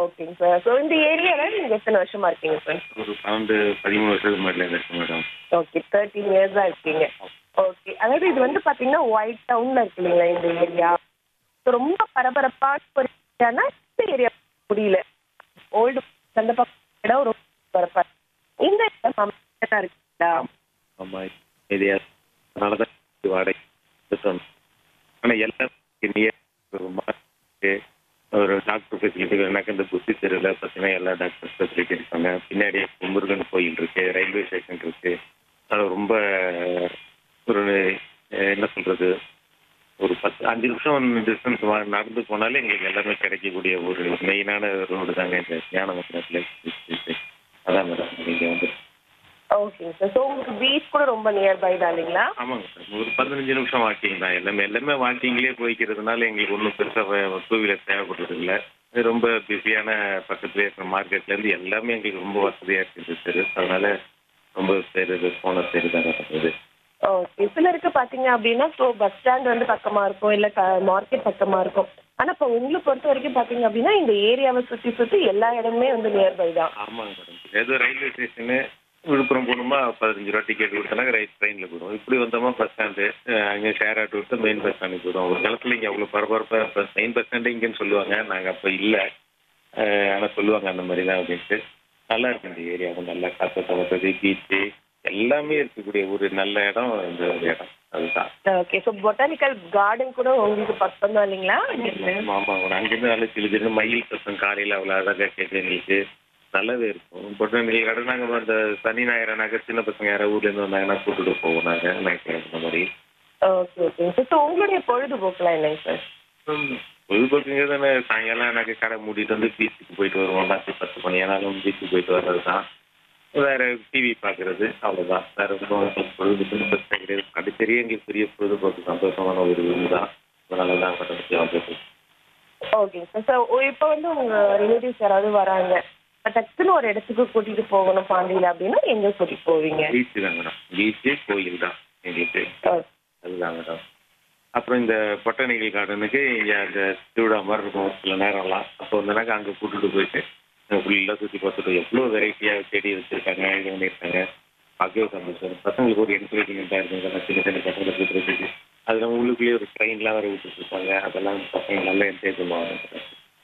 ஓகேங்க sir so இந்த ஏரியால நீங்க எத்தனை வருஷமா இருக்கீங்க சார் ஒரு பன்னெண்டு பதிமூணு வருஷத்துக்கு முன்னாடி இருக்கு மேடம் ஓகே தேர்ட்டீன் இயர்ஸா இருக்கீங்க ஓகே அதாவது இது வந்து பாத்தீங்கன்னா ஒயிட் டவுன்ல இருக்கு இல்லைங்களா இந்த ஏரியா ரொம்ப பரபரப்பான ஒரு ஏரியானா இந்த ஏரியா முடியல ஓல்டு அந்த பக்கம் இடம் ரொம்ப பரபரப்பா இருக்கு. இந்த இடம் அமைதியா இருக்குங்களா ஆமாம் ஏரியா அதனால தான் இது வாடகை எடுத்தோம் ஆனால் எல்லாம் நியர் ஒரு மார்க்கெட்டு ஒரு டாக்டர் ஃபெசிலிட்டி வேணாக்க இந்த புத்தி தெருவில் பார்த்தீங்கன்னா எல்லா டாக்டர் ஃபெசிலிட்டி இருக்காங்க பின்னாடி முருகன் கோயில் இருக்கு ரயில்வே ஸ்டேஷன் இருக்கு அது ரொம்ப ஒரு அஹ், என்ன சொல்றது ஒரு பத்து அஞ்சு நிமிஷம் டிஸ்டன்ஸ் நடந்து போனாலே எங்களுக்கு எல்லாமே கிடைக்கக்கூடிய ஒரு மெயினான ரோடு தாங்க இந்த ஞானமத்திரத்தில் அதான் மேடம் நீங்கள் வந்து ஓகேங்க சார் ஸோ உங்களுக்கு பீச் கூட ரொம்ப நியர்பை தான் இல்லைங்களா ஆமாங்க சார் ஒரு பதினஞ்சு நிமிஷம் வாக்கிங் தான் எல்லாமே எல்லாமே வாக்கிங்லேயே போய்க்கிறதுனால எங்களுக்கு ஒன்றும் பெருசாக டூ வீலர் தேவைப்படுறது இல்லை இது ரொம்ப பிஸியான பக்கத்துலேயே இருக்கிற மார்க்கெட்லேருந்து எல்லாமே எங்களுக்கு ரொம்ப வசதியாக இருக்குது சார் அதனால ரொம்ப பேர் இது போன பேர் தான் இருக்குது ஓகே சிலருக்கு பாத்தீங்க அப்படின்னா ஸோ பஸ் ஸ்டாண்ட் வந்து பக்கமா இருக்கும் இல்ல மார்க்கெட் பக்கமா இருக்கும் ஆனா இப்போ உங்களை பொறுத்த வரைக்கும் பாத்தீங்க அப்படின்னா இந்த ஏரியாவை சுத்தி சுத்தி எல்லா இடமுமே வந்து நியர்பை தான் ஆமாங்க மேடம் ஏதோ ரயில்வே ஸ்டேஷனு விழுப்புரம் போகணுமா பதினஞ்சு ரூபா டிக்கெட் கொடுத்தனா ரைட் ட்ரெயினில் போயிடும் இப்படி வந்தோமா பஸ் ஸ்டாண்டு அங்கே ஷேர் ஆட்டோ விட்டு மெயின் பஸ் ஸ்டாண்டுக்கு போயிடும் ஒரு காலத்தில் இங்கே அவ்வளோ பரபரப்பாக இப்போ மெயின் பஸ் ஸ்டாண்டு இங்கேன்னு சொல்லுவாங்க நாங்கள் அப்போ இல்லை ஆனால் சொல்லுவாங்க அந்த மாதிரி தான் அப்படின்ட்டு நல்லா இருக்கு இந்த ஏரியா நல்லா காற்று வசதி பீச்சு எல்லாமே இருக்கக்கூடிய ஒரு நல்ல இடம் இந்த ஒரு இடம் அதுதான் ஓகே ஸோ பொட்டானிக்கல் கார்டன் கூட உங்களுக்கு பக்கம் தான் இல்லைங்களா ஆமாம் ஒரு அங்கேருந்து நல்லா சிலு சிலு மயில் சத்தம் காலையில் அவ்வளோ அழகாக கேட்க எங்களுக்கு நல்லாவே இருக்கும் பொட்டானிக்கல் கார்டன் நாங்கள் அந்த சனி ஞாயிறுனாக்க சின்ன பசங்க யாராவது ஊர்லேருந்து வந்தாங்கன்னா கூட்டிட்டு போவோம் நாங்கள் நைட்டில் அந்த மாதிரி ஓகே ஓகே சார் ஸோ உங்களுடைய பொழுதுபோக்குலாம் என்னங்க சார் பொழுதுபோக்குங்க தானே சாயங்காலம் நாங்கள் கடை மூடிட்டு வந்து பீச்சுக்கு போயிட்டு வருவோம் ராத்திரி பத்து மணி ஆனாலும் பீச்சுக்கு போயிட்டு வர்றது தான் வேற டிவி பார்க்கறது அவ்வளோதான் வேற ஒன்றும் பொழுதுபோக்கு பிரச்சனை கிடையாது அடிச்சரியே எங்களுக்கு பெரிய பொழுதுபோக்கு சந்தோஷமான ஒரு இது தான் அதனால தான் கடை வந்து ஓகேங்க சார் சார் இப்போ வந்து உங்க ரிலேட்டிவ்ஸ் யாராவது வராங்க டக்குன்னு ஒரு இடத்துக்கு கூட்டிட்டு போகணும் பாண்டியில அப்படின்னா எங்க கூட்டிட்டு போவீங்க பீச்சு தான் மேடம் பீச்சு கோயில் தான் எங்களுக்கு அதுதான் மேடம் அப்புறம் இந்த பொட்டானிக்கல் கார்டனுக்கு இங்கே அந்த திருவிழா மாதிரி இருக்கும் சில நேரம்லாம் அப்போ வந்தனாக்கா அங்கே கூட்டிட்டு போயிட்டு ஃபுல்லாக சுற்றி பார்த்துட்டு எவ்வளோ வெரைட்டியாக செடி வச்சுருக்காங்க இது பண்ணியிருக்காங்க பார்க்கவே சந்தோஷம் பசங்களுக்கு ஒரு என்கரேஜ்மெண்ட்டாக இருக்குங்க சின்ன சின்ன பசங்களை கூட்டுறதுக்கு அதில் உள்ளுக்குள்ளேயே ஒரு ட்ரெயின்லாம் வேறு விட்டுட்டு இருப்பாங்க அதெல்லாம் பசங்க நல்லா என்ஜாய் பண்ணுவாங்க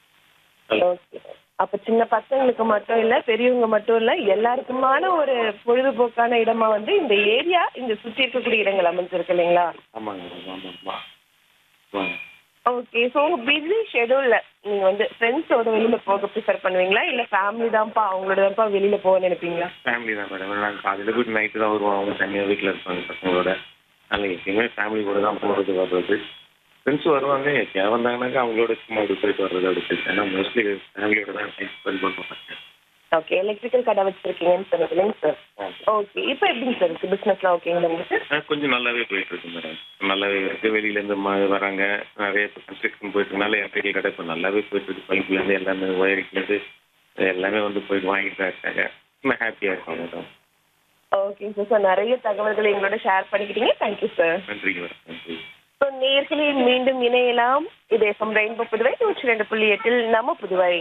ஓகே அப்ப சின்ன பசங்களுக்கு மட்டும் இல்ல பெரியவங்க மட்டும் இல்ல எல்லாருக்குமான ஒரு பொழுதுபோக்கான இடமா வந்து இந்த ஏரியா இந்த சுத்தி இருக்கக்கூடிய இடங்கள் அமைஞ்சிருக்கு இல்லைங்களா ஆமாங்க மேடம் ஆமாம் ஆமாம் ஆமாங்க ஓகே ஸோ உங்க பிஸி ஷெடியூல்ல நீங்க வந்து ஃப்ரெண்ட்ஸோட வெளியில போக ப்ரிஃபர் பண்ணுவீங்களா இல்ல ஃபேமிலி தான்ப்பா அவங்களோட தான்ப்பா வெளியில போக நினைப்பீங்களா ஃபேமிலி தான் மேடம் நாங்கள் காலையில் போயிட்டு நைட்டு தான் வருவோம் அவங்க தனியாக வீட்டில் இருப்பாங்க பசங்களோட அதனால் எப்பயுமே ஃபேமிலி கூட தான் போகிறது வர்றது ஃப்ரெண்ட்ஸ் வருவாங்க எப்பயாவது வந்தாங்கன்னாக்கா அவங்களோட சும்மா அப்படி போயிட்டு வர்றது அப்படி போயிட்டு ஏன்னா மோஸ்ட்லி ஃபேமிலியோட தான் டைம் ஸ்பெண்ட் பண்ணுவாங்க ஓகே எலக்ட்ரிக்கல் கடை வச்சிருக்கீங்கன்னு சொன்னீங்க இல்லைங்க சார் ஓகே இப்போ எப்படிங்க சார் இருக்கு பிசினஸ்லாம் ஓகேங்களா உங்களுக்கு ஆ, கொஞ்சம் நல்லாவே போயிட்டு இருக்கு மேடம் நல்லாவே இருக்கு வெளியிலேருந்து ம வராங்க நிறைய இப்போ கன்ஸ்ட்ரக்ஷன் போயிட்டு இருக்கனால எலக்ட்ரிக்கல் கடை இப்போ நல்லாவே போயிட்டு இருக்கு பைப்லேருந்து எல்லாமே ஒயரிங்லேருந்து எல்லாமே வந்து போயிட்டு வாங்கிட்டு தான் இருக்காங்க ரொம்ப ஹாப்பியாக இருக்கும் மேடம் ஓகேங்க சார் சார் நிறைய தகவல்களை எங்களோட ஷேர் பண்ணிக்கிட்டீங்க தேங்க்யூ சார் நன்றிங்க மேடம் நன்றி ஸோ நேர்களை மீண்டும் இணையலாம் இது எஃப்எம் ரெயின்போ புதுவை நூற்றி ரெண்டு புள்ளி எட்டில் நம்ம புதுவை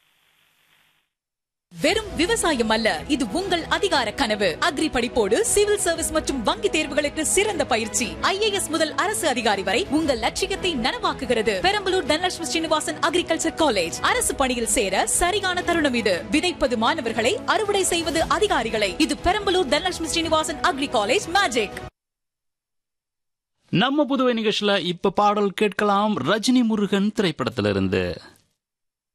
வெறும் விவசாயம் அல்ல இது உங்கள் அதிகார கனவு அக்ரி படிப்போடு சிவில் சர்வீஸ் மற்றும் வங்கி தேர்வுகளுக்கு சிறந்த பயிற்சி ஐஏஎஸ் முதல் அரசு அதிகாரி வரை உங்கள் லட்சியத்தை நனவாக்குகிறது பெரம்பலூர் தனலட்சுமி ஸ்ரீனிவாசன் அக்ரிகல்ச்சர் காலேஜ் அரசு பணியில் சேர சரியான தருணம் இது விதைப்பது மாணவர்களை அறுவடை செய்வது அதிகாரிகளை இது Perambalur Dhanalakshmi Srinivasan agri college magic நம்ம புதுவை நிகழ்ச்சியில இப்ப பாடல் கேட்கலாம் ரஜினி முருகன் திரைப்படத்திலிருந்து